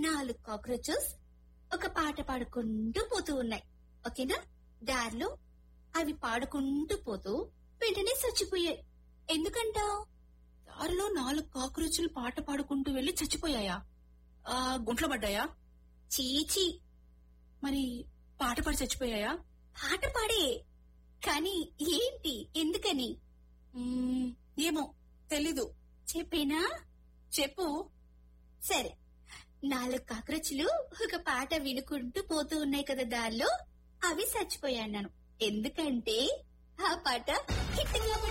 నాలుగు కాక్రోచెస్ ఒక పాట పాడుకుంటూ పోతూ ఉన్నాయి ఓకేనా దారిలో అవి పాడుకుంటూ పోతూ వెంటనే చచ్చిపోయాయి ఎందుకంటావు దారిలో నాలుగు కాక్రోచులు పాట పాడుకుంటూ వెళ్లి చచ్చిపోయాయా ఆ గుంట్లో పడ్డాయా చీచి మరి పాట పాడి చచ్చిపోయాయా పాట పాడే కానీ ఏంటి ఎందుకని మ్మ్, ఏమో తెలీదు చెప్పేనా చెప్పు సరే నాలుగు కాక్రోచ్లు ఒక పాట వినుకుంటూ పోతూ ఉన్నాయి కదా దారిలో అవి చచ్చిపోయాను ఎందుకంటే ఆ పాట హిట్ కాబట్టి